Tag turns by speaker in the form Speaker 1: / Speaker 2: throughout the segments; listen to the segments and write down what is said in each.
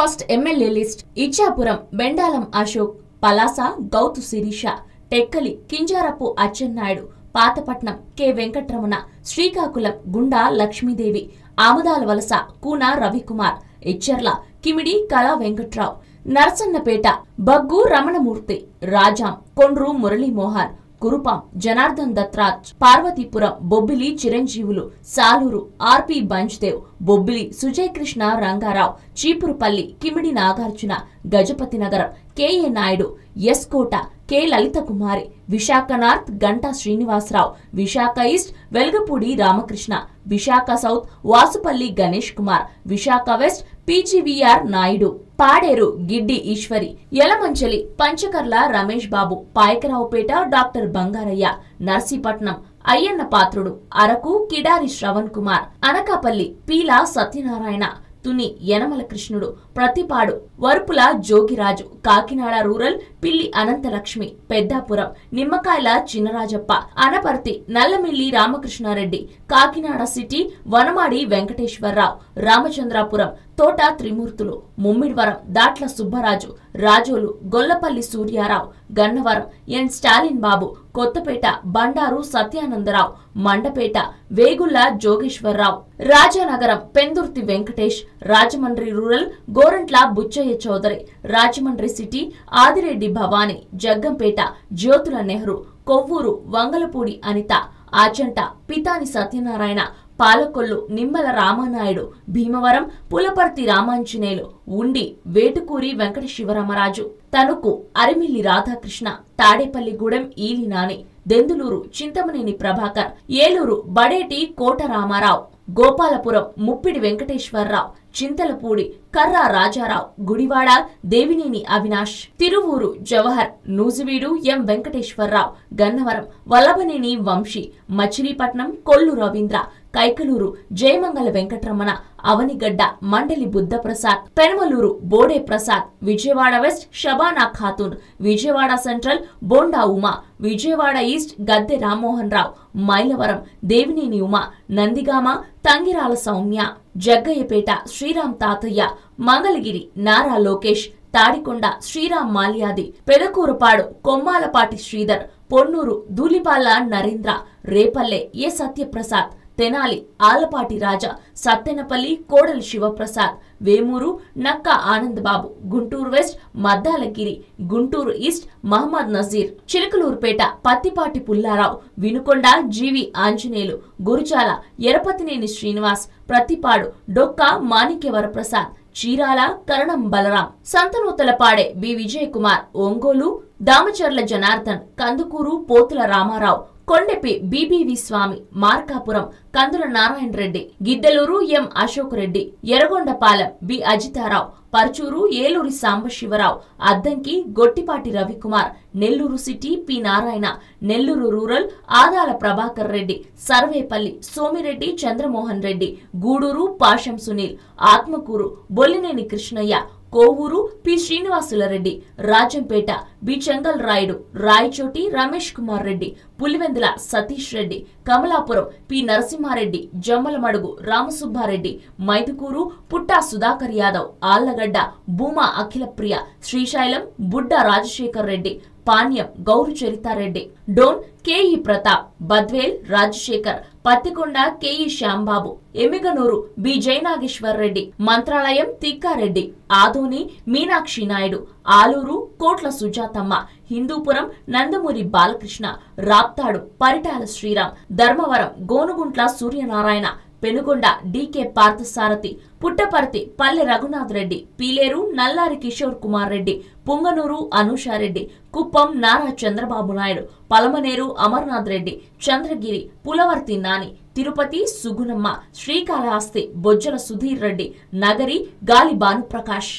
Speaker 1: first MLA list Ichchapuram Bendalam Ashok Palasa Gouthu Sirisha Tekkali Kinjarapu Atchannaidu Pathapatnam K Venkataramana Srikakulam Gunda Lakshmidevi Amudala Valasa Koona Ravikumar Etcherla Kimidi Kala Venkatrao Narasannapeta Baggu Ramanamurthy Rajam Kondru Muralimohan Kurupam Janardhan Thatraj Parvathipuram Bobbili Chiranjeevulu Saluru RP Bhanjdeo Bobbili Sujay Krishna Rangarao Cheepurupalli Kimidi Nagarjuna Gajapathi Nagaram K A Naidu S Kota K Lalitha Kumari Visakha north Ganta Srinivasarao Visakha east Velagapudi Ramakrishna Visakha south Vasupalli Ganesh Kumar Visakha west P G V R Naidu Paderu Giddi Eswari Yelamanchili Panchakarla Ramesh Babu Payakaraopeta doctor Bangaraiah Narsipatnam Ayyanna Patrudu Araku Kidari Sravan Kumar Anakapalli Peela Satyanarayana Tuni Yanamala Krishnudu Prathipadu Varupula Jogiraju Kakinada rural Pilli Ananthalakshmi Peddapuram Nimmakayala Chinarajappa Anaparthi Nallamilli Ramakrishnareddy Kakinada city Vanamadi Venkateswararao Ramachandrapuram Thota Trimurthulu Mummidivaram Datla Subbaraju Razole Gollapalli Suryarao Gannavaram N Stalin Babu Kothapeta Bandaru Satyanandarao Mandapeta Vegulla Jogeswararao Rajanagaram Pendurthi Venkatesh Rajahmundry rural Gorantla Buchaiah Chowdary Rajahmundry city Adireddy Bhavani Jaggampeta Jyothula Nehru Kovvur Vangalapudi Anitha Achanta Pithani Satyanarayana Palakollu Nimmala Ramanaidu Bhimavaram Pulaparthi Ramanjaneyulu Undi Vetukuri Venkata Sivaramaraju Tanuku Arimilli Radhakrishna Tadepalligudem ఈలి Nani Denduluru Chintamaneni Prabhakar Eluru Badeti కోట రామారావు గోపాలపురం ముప్పిడి వెంకటేశ్వరరావు చింతలపూడి కర్రా రాజారావు గుడివాడ దేవినేని అవినాష్ తిరువూరు జవహర్ నూజివీడు ఎం Venkateswararao Gannavaram Vallabhaneni Vamsi Machilipatnam Kollu Ravindra Kaikaluru Jayamangala Venkataramana Avanigadda Mandali Buddhaprasad Penamaluru Bode Prasad Vijayawada west Shabana Khatoon Vijayawada central Bonda Uma Vijayawada east Gadde Rammohan Rao Mylavaram Devineni Uma Nandigama Thangirala Sowmya Jaggaiahpet Sriram Tataiah Mangalagiri Nara Lokesh Tadikonda Sriram మాల్యాది Pedakurapadu Kommalapati Sridhar Ponnuru ధూలిపాల Narendra Repalle ఏ సత్యప్రసాద్ తెనాలి ఆలపాటి రాజా సత్తెనపల్లి కోడలి Sivaprasad Vemuru Nakka Anandababu Guntur west Maddalagiri Guntur east Mohammed Naseer Chilakaluripet Prathipati Pullarao Vinukonda G V Anjaneyulu Gurazala Yarapathineni Srinivas Prathipadu Dokka Manikyavaraprasad Chirala Karanam Balaram సంతనూతలపాడే B Vijay Kumar Ongole Damacharla Janardhan Kandukur Pothula Ramarao Kondapi B B V Swamy Markapuram Kandula Narayana Reddy Giddalur M Ashok Reddy Yerragondapalem B Ajitarao Parchur Eluri Sambasivarao Addanki Gottipati Ravikumar Nellore city P Narayana Nellore rural Adala Prabhakar Reddy Sarvepalli Somireddy Chandramohan Reddy Gudur Pasham Sunil Atmakur Bollineni Krishnaiah Kovur P Srinivasulureddy Rajampet B Chengal Rayudu Rayachoti Ramesh Kumar Reddy Pulivendula Satish Reddy Kamalapuram P Narasimhareddy Jammalamadugu Ramasubbareddy Mydukur Putta Sudhakar Yadav Allagadda Bhuma Akhilapriya Srisailam Budda Rajasekhar Reddy Panyam Gowru Charithareddy Dhone K E Pratap Badvel Rajasekhar Pattikonda K E Shyambabu Yemmiganur B Jayanageswar Reddy Mantralayam Tikkareddy Adoni Meenakshi Naidu Alur Kotla Sujathamma Hindupur Nandamuri Balakrishna Raptadu Paritala Sriram Dharmavaram Gonuguntla Suryanarayana Penukonda DK Parthasarathi Puttaparthi Palle Raghunath Reddy Pileru Nallari Kishore Kumar Reddy Punganur అనూషారెడ్డి Kuppam Nara Chandrababu Naidu Palamaner Amarnath Reddy Chandragiri Pulavarthi Nani Tirupati Sugunamma Srikalahasti Bojjala Sudheer Reddy Nagari Gali Bhanuprakash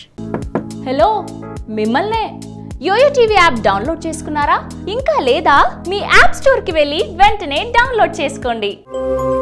Speaker 2: hello మిమ్మల్నే YoYo TV app download చేసుకున్నారా ఇంకా లేదా మీ app స్టోర్కి వెళ్ళి వెంటనే download చేసుకోండి